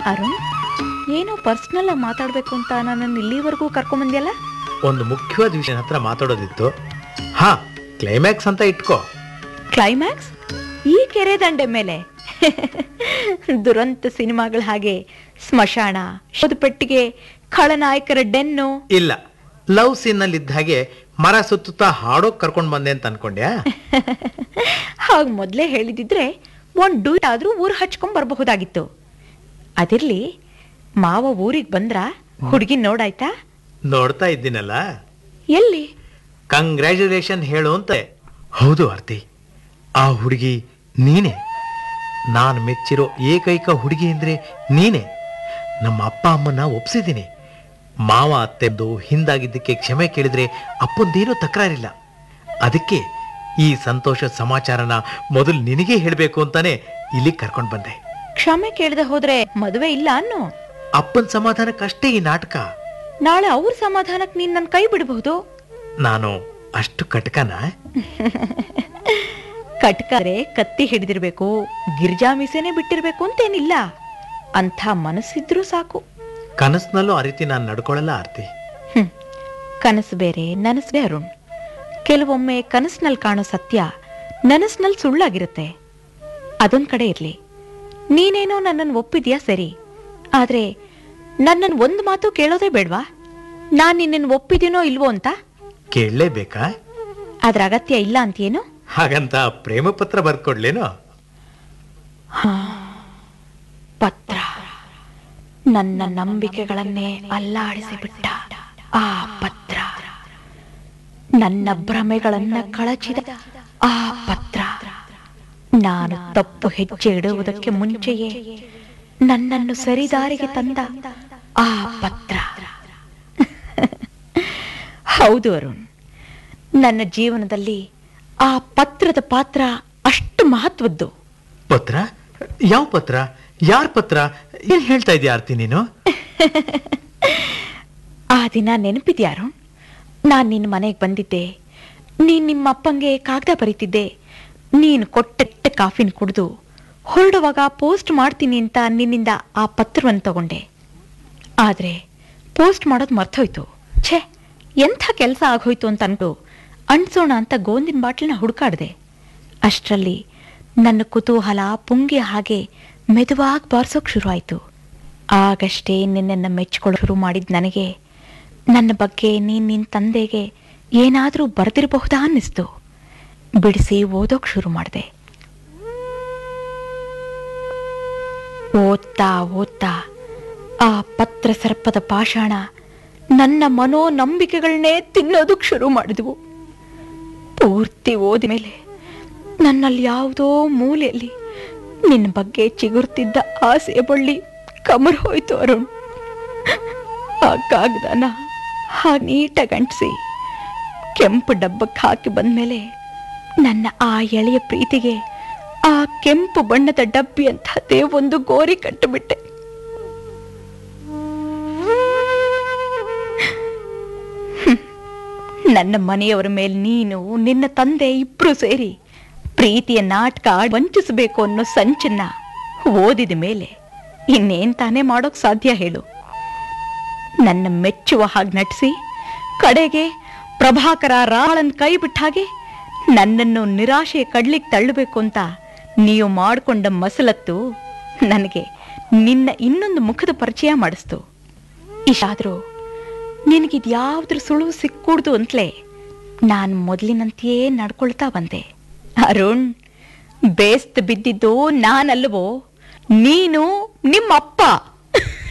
ಅರುಣ್ ಏನೋ ಪರ್ಸ್ನಲ್ ಆಗಿ ಮಾತಾಡ್ಬೇಕು ಅಂತ ನನ್ನನ್ನು ಇಲ್ಲಿವರೆಗೂ ಕರ್ಕೊಂಬಂದ್ಯಲ್ಲ ಒಂದು ಮುಖ್ಯವಾದ ವಿಷಯ ಹತ್ರ ಮಾತಾಡೋದಿತ್ತು ಹಾ ಕ್ಲೈಮ್ಯಾಕ್ಸ್ ಅಂತ ಇಟ್ಕೋ ಕ್ಲೈಮ್ಯಾಕ್ಸ್ ಈ ಕೆರೆ ದಂಡೆ ಮೇಲೆ ದುರಂತ ಸಿನಿಮಾಗಳ ಹಾಗೆ ಸ್ಮಶಾನ ಶೋಧ ಪೆಟ್ಟಿಗೆ ಖಳನಾಯಕರ ಡೆನ್ನು ಇಲ್ಲ ಲವ್ ಸೀನ್ ನಲ್ಲಿ ಇದ್ದ ಹಾಗೆ ಮರ ಸುತ್ತುತ್ತಾ ಹಾಡೋಕ್ ಕರ್ಕೊಂಡ್ ಬಂದೆ ಅಂತ ಅನ್ಕೊಂಡ್ಯಾ ಹಾಗೆ ಮೊದಲೇ ಹೇಳಿದಿದ್ರೆ ಒಂದು ಡೂಟ್ ಆದ್ರೂ ಊರು ಹಚ್ಕೊಂಡ್ ಬರಬಹುದಾಗಿತ್ತು ಅದಿರ್ಲಿ ಮಾವ ಊರಿಗೆ ಬಂದ್ರ ಹುಡುಗಿ ನೋಡಾಯ್ತಾ ನೋಡ್ತಾ ಇದ್ದೀನಲ್ಲ ಎಲ್ಲಿ ಕಂಗ್ರ್ಯಾಚುಲೇಷನ್ ಹೇಳು ಅಂತ ಹೌದು ಆರ್ತಿ ಆ ಹುಡುಗಿ ನೀನೇ ನಾನು ಮೆಚ್ಚಿರೋ ಏಕೈಕ ಹುಡುಗಿ ಅಂದ್ರೆ ನೀನೇ ನಮ್ಮ ಅಪ್ಪ ಅಮ್ಮನ ಒಪ್ಸಿದ್ದೀನಿ ಮಾವ ಅತ್ತೆಂದು ಹಿಂದಾಗಿದ್ದಕ್ಕೆ ಕ್ಷಮೆ ಕೇಳಿದ್ರೆ ಅಪ್ಪಂದೇನೂ ತಕರಾರಿಲ್ಲ ಅದಕ್ಕೆ ಈ ಸಂತೋಷ ಸಮಾಚಾರನ ಮೊದಲು ನಿನಗೆ ಹೇಳಬೇಕು ಅಂತಾನೆ ಇಲ್ಲಿ ಕರ್ಕೊಂಡು ಬಂದೆ ಕ್ಷಮೆ ಕೇಳದೆ ಹೋದ್ರೆ ಮದುವೆ ಇಲ್ಲ ಅನ್ನೋ ಅಪ್ಪನ ಸಮಾಧಾನಕ್ಕಷ್ಟೇ ಈ ನಾಟಕ ನಾಳೆ ಅವ್ರ ಸಮಾಧಾನಕ್ಕೆ ನೀನ್ ನನ್ನ ಕೈ ಬಿಡಬಹುದು ನಾನು ಅಷ್ಟು ಕಟಕನ ಕಟ್ಕಾರೆ ಕತ್ತಿ ಹಿಡಿದಿರ್ಬೇಕು ಗಿರ್ಜಾ ಮೀಸೆನೆ ಬಿಟ್ಟಿರ್ಬೇಕು ಅಂತೇನಿಲ್ಲ ಅಂಥ ಮನಸ್ಸಿದ್ರೂ ಸಾಕು ಕನಸಿನಲ್ಲೂ ಆ ರೀತಿ ನಾನು ನಡ್ಕೊಳ್ಳಲ್ಲ ಆರ್ತಿ ಹ್ಮ್ ಕನಸು ಬೇರೆ ನನಸು ಬೇರೆ ಅರುಣ್ ಕೆಲವೊಮ್ಮೆ ಕನಸಿನಲ್ಲಿ ಕಾಣೋ ಸತ್ಯ ನನಸಿನಲ್ಲಿ ಸುಳ್ಳಾಗಿರುತ್ತೆ ಅದೊಂದ್ ಕಡೆ ಇರ್ಲಿ ನೀನೇನೋ ನನ್ನನ್ನು ಒಪ್ಪಿದ್ಯಾ ಸರಿ ಆದ್ರೆ ನನ್ನನ್ನು ಒಂದು ಮಾತು ಕೇಳೋದೇ ಬೇಡ್ವಾ ನಾನ್ ನಿನ್ನನ್ನು ಒಪ್ಪಿದ್ದೀನೋ ಇಲ್ವೋ ಅಂತ ಕೇಳಲೇಬೇಕಾ ಅದ್ರ ಅಗತ್ಯ ಇಲ್ಲ ಅಂತೀಯೇನು ಹಾಗಂತ ಪ್ರೇಮ ಪತ್ರ ಬರ್ಕೊಡ್ಲೇನೋ ಪತ್ರ ನನ್ನ ನಂಬಿಕೆಗಳನ್ನೇ ಅಲ್ಲಾಡಿಸಿ ಬಿಟ್ಟ ಆ ಪತ್ರ ನನ್ನ ಭ್ರಮೆಗಳನ್ನ ಕಳಚಿದ ಆ ಪತ್ರ ನಾನು ತಪ್ಪು ಹೆಜ್ಜೆ ಇಡುವುದಕ್ಕೆ ಮುಂಚೆಯೇ ನನ್ನನ್ನು ಸರಿದಾರಿಗೆ ತಂದ ಆ ಪತ್ರ ಹೌದು ಅರುಣ್ ನನ್ನ ಜೀವನದಲ್ಲಿ ಆ ಪತ್ರದ ಪಾತ್ರ ಅಷ್ಟು ಮಹತ್ವದ್ದು ಪತ್ರ ಯಾವ ಪತ್ರ ಯಾರ ಪತ್ರ ಏನ್ ಹೇಳ್ತಾ ಇದೀಯ ಆರ್ತಿ ನೀನು ಆ ದಿನ ನೆನಪಿದ್ಯಾರು ನಾನು ನಿನ್ನ ಮನೆಗೆ ಬಂದಿದ್ದೆ ನೀನು ನಿಮ್ಮ ಅಪ್ಪಂಗೆ ಕಾಗದ ಬರೀತಿದ್ದೆ ನೀನು ಕೊಟ್ಟ ಕಾಫಿನ ಕುಡಿದು ಹೊರಡುವಾಗ ಪೋಸ್ಟ್ ಮಾಡ್ತೀನಿ ಅಂತ ನಿನ್ನಿಂದ ಆ ಪತ್ರವನ್ನು ತಗೊಂಡೆ ಆದರೆ ಪೋಸ್ಟ್ ಮಾಡೋದು ಮರ್ತೋಯ್ತು ಛೇ ಎಂಥ ಕೆಲಸ ಆಗೋಯ್ತು ಅಂತ ಅನ್ಕೊಂಡು ಅಂಟ್ಸೋಣ ಅಂತ ಗೋಂದಿನ ಬಾಟ್ಲನ್ನ ಹುಡುಕಾಡ್ದೆ ಅಷ್ಟರಲ್ಲಿ ನನ್ನ ಕುತೂಹಲ ಪುಂಗಿ ಹಾಗೆ ಮೆದುವಾಗಿ ಬಾರ್ಸೋಕ್ ಶುರು ಆಯ್ತು ಆಗಷ್ಟೇ ನಿನ್ನನ್ನು ಮೆಚ್ಕೊಳ್ಳೋ ಶುರು ಮಾಡಿದ ನನಗೆ ನನ್ನ ಬಗ್ಗೆ ನೀನ್ ನಿನ್ನ ತಂದೆಗೆ ಏನಾದರೂ ಬರೆದಿರಬಹುದಾ ಅನ್ನಿಸ್ತು ಬಿಡಿಸಿ ಓದೋಕ್ ಶುರು ಮಾಡಿದೆ ಓದ್ತಾ ಓದ್ತಾ ಆ ಪತ್ರ ಸರ್ಪದ ಪಾಷಾಣ ನನ್ನ ಮನೋ ನಂಬಿಕೆಗಳನ್ನೇ ತಿನ್ನೋದಕ್ಕೆ ಶುರು ಮಾಡಿದ್ವು ಪೂರ್ತಿ ಓದಿ ಮೇಲೆ ನನ್ನಲ್ಲಿ ಯಾವುದೋ ಮೂಲೆಯಲ್ಲಿ ನಿನ್ನ ಬಗ್ಗೆ ಚಿಗುರ್ತಿದ್ದ ಆಸೆ ಬಳ್ಳಿ ಕಮರ್ ಹೋಯ್ತು ಅರುಣ್ ಆ ಕಾಗದನ ಹಾ ನೀಟಾಗಿ ಅಂಟಿಸಿ ಕೆಂಪು ಡಬ್ಬಕ್ಕೆ ಹಾಕಿ ಬಂದ್ಮೇಲೆ ನನ್ನ ಆ ಎಳೆಯ ಪ್ರೀತಿಗೆ ಆ ಕೆಂಪು ಬಣ್ಣದ ಡಬ್ಬಿ ಅಂತದೇ ಒಂದು ಗೋರಿ ಕಟ್ಟಿಬಿಟ್ಟೆ ಹ್ಮ್. ನನ್ನ ಮನೆಯವರ ಮೇಲೆ ನೀನು ನಿನ್ನ ತಂದೆ ಇಬ್ರು ಸೇರಿ ಪ್ರೀತಿಯ ನಾಟಕ ಆಡ್ ವಂಚಿಸಬೇಕು ಅನ್ನೋ ಸಂಚನ್ನ ಓದಿದ ಮೇಲೆ ಇನ್ನೇನ್ ತಾನೇ ಮಾಡೋಕ್ ಸಾಧ್ಯ ಹೇಳು ನನ್ನ ಮೆಚ್ಚುವ ಹಾಗೆ ನಟಿಸಿ ಕಡೆಗೆ ಪ್ರಭಾಕರ ರಾಳನ್ ಕೈ ಬಿಟ್ಟ ಹಾಗೆ ನನ್ನನ್ನು ನಿರಾಶೆ ಕಡ್ಲಿಕ್ಕೆ ತಳ್ಳಬೇಕು ಅಂತ ನೀವು ಮಾಡಿಕೊಂಡ ಮಸಲತ್ತು ನನಗೆ ನಿನ್ನ ಇನ್ನೊಂದು ಮುಖದ ಪರಿಚಯ ಮಾಡಿಸ್ತು ಇಷ್ಟಾದರೂ ನಿನಗಿದ್ಯಾವ್ದ್ರ ಸುಳುವು ಸಿಕ್ಕೂಡ್ದು ಅಂತಲೇ ನಾನು ಮೊದಲಿನಂತೆಯೇ ನಡ್ಕೊಳ್ತಾ ಬಂದೆ ಅರುಣ್ ಬೇಸ್ತ್ ಬಿದ್ದಿದ್ದು ನಾನಲ್ವೋ ನೀನು ನಿಮ್ಮಪ್ಪ